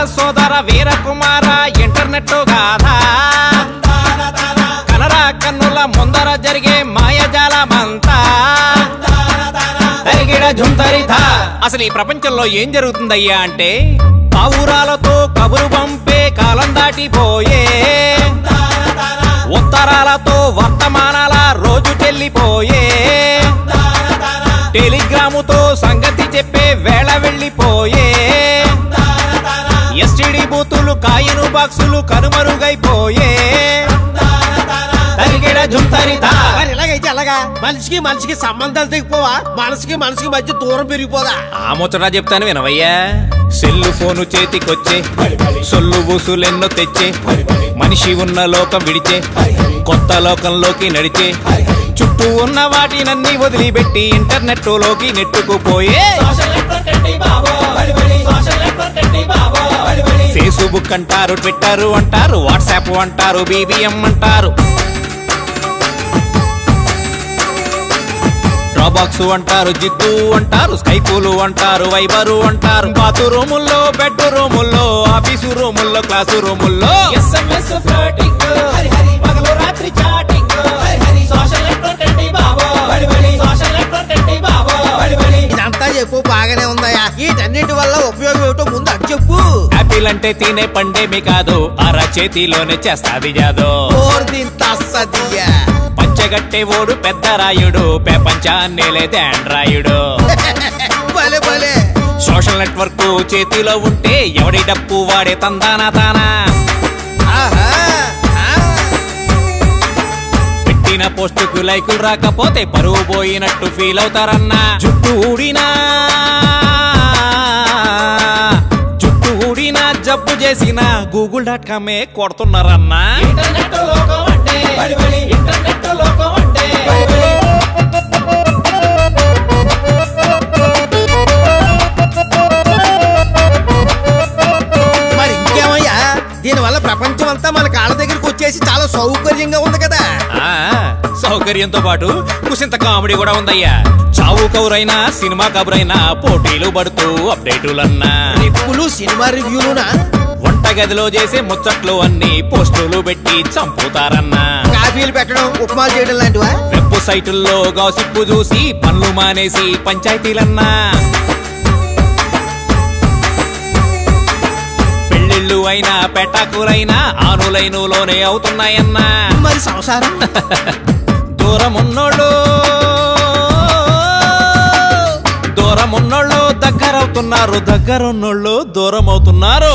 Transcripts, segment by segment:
సోదర వీరకుమార ఇంటర్నెట్ గాథా కలరా కన్నుల ముందర జరిగే మాయజాలమంతా తరిగిడ జుంతరిథ అసలు ఈ ప్రపంచంలో ఏం జరుగుతుందయ్యా అంటే పావురాలతో కబురు పంపే కాలం దాటిపోయే ఉత్తరాలతో వర్తమానాల రోజు చెల్లిపోయే టెలిగ్రాముతో సంగతి చెప్పే వేళ వెళ్ళిపోయే ఎస్టిడి బూతులు కాయను బాక్సులు కనుమరుగైపోయే తరిగిడ జుంతరిథ మరి ఇలాగైతే ఎలాగా మనిషికి మనిషికి సంబంధాలు తెగిపోవా మనసుకి మనసుకి మధ్య దూరం పెరిగిపోదా ఆ ముచ్చట చెప్తాను వినవయ్యా సెల్లు ఫోను చేతికొచ్చే సొల్లు ఊసులెన్నో తెచ్చే మనిషి ఉన్న లోకం విడిచే కొత్త లోకంలోకి నడిచే చుట్టూ ఉన్న వాటినన్నీ వదిలిపెట్టి ఇంటర్నెట్ లోకి నెట్టుకుపోయే ఫేస్బుక్ అంటారు ట్విట్టర్ అంటారు వాట్సాప్ అంటారు బీబీఎం అంటారు డ్రాబాక్స్ అంటారు జిద్దు అంటారు స్కైపులు అంటారు వైబరు అంటారు బాతు రూముల్లో బెడ్ రూముల్లో ఆఫీసు రూముల్లో క్లాసు రూముల్లో ఎస్ఎంఎస్ ఫ్లర్టింగ్ పగలు రాత్రి చాటింగ్ సోషల్ నెట్వర్క్ అండి బాబో సోషల్ నెట్వర్క్ అండి బాబో ఇదంతా చెప్పు బాగానే ఉందయ్యా వీటన్నిటి వల్ల ఉపయోగం ఏమిటో ముందు అది చెప్పు యాపిల్ అంటే తినే పండేమి కాదు అర చేతిలోనే చేస్తాది జాదో ఓర్ దీని తస్సదియ్యా పంచగట్టే ఓడు పెద్ద రాయుడు ప్రపంచాన్ని లేదే ఆండ్రాయుడు భలే భలే సోషల్ నెట్వర్క్ చేతిలో ఉంటే ఎవడి డప్పు వాడే తందానా తానా ఆహా ఆ. పెట్టిన పోస్టుకు లైకులు రాకపోతే పరువు పోయినట్టు ఫీల్ అవుతారన్నా జుట్టు ఊడినా జుట్టు ఊడినా జబ్బు చేసిన గూగుల్ డాట్ కామే కొడుతున్నారన్నా ఇంటర్నెట్ లోకం అంటే ఇంటర్నెట్ లోకం అంటే మరి ఇంకేమయ్యా దీనివల్ల ప్రపంచం అంతా మన కాళ్ళ దగ్గరికి వచ్చేసి చాలా సౌకర్యంగా ఉంది కదా ఆ, సౌకర్యంతో పాటు కుసింత కామెడీ కూడా ఉందయ్యా చావు కౌరైనా సినిమా కబురైనా పోటీలు పడుతూ అప్డేటులన్నా ఎక్కులు సినిమా రివ్యూలునా వంటగదిలో చేసే ముచ్చట్లు అన్ని పోస్టులు పెట్టి చంపుతారన్నా కాఫీలు పెట్టడం ఉప్మాలు చేయడం లాంటివా వెబ్ సైటుల్లో గాసిప్పు చూసి పనులు మానేసి పంచాయతీలన్నా పెళ్ళిళ్ళు అయినా పెటాకులైనా ఆనులైనులోనే అవుతున్నాయన్నా మరి సంసారం దూరం ఉన్నోళ్ళు దూరం ఉన్నోళ్ళు దగ్గర అవుతున్నారు దగ్గర ఉన్నోళ్ళు దూరం అవుతున్నారు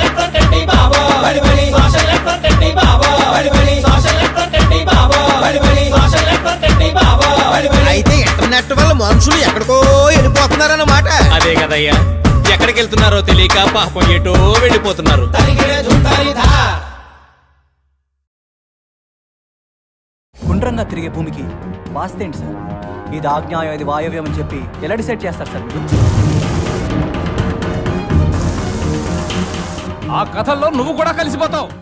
అయితే ఇంటర్నెట్ వల్ల మనుషులు ఎక్కడికో వెళ్ళిపోతున్నారన్నమాట అదే కదయ్యా ఎక్కడికి వెళ్తున్నారో తెలియక పాపం ఎటో వెళ్ళిపోతున్నారు గుండ్రంగా తిరిగే భూమికి వాస్తేంటి సార్ ఇది ఆజ్ఞాయం ఇది వాయవ్యం అని చెప్పి ఎలా డిసైడ్ చేస్తారు సార్ మీరు ఆ కథల్లో నువ్వు కూడా కలిసిపోతావు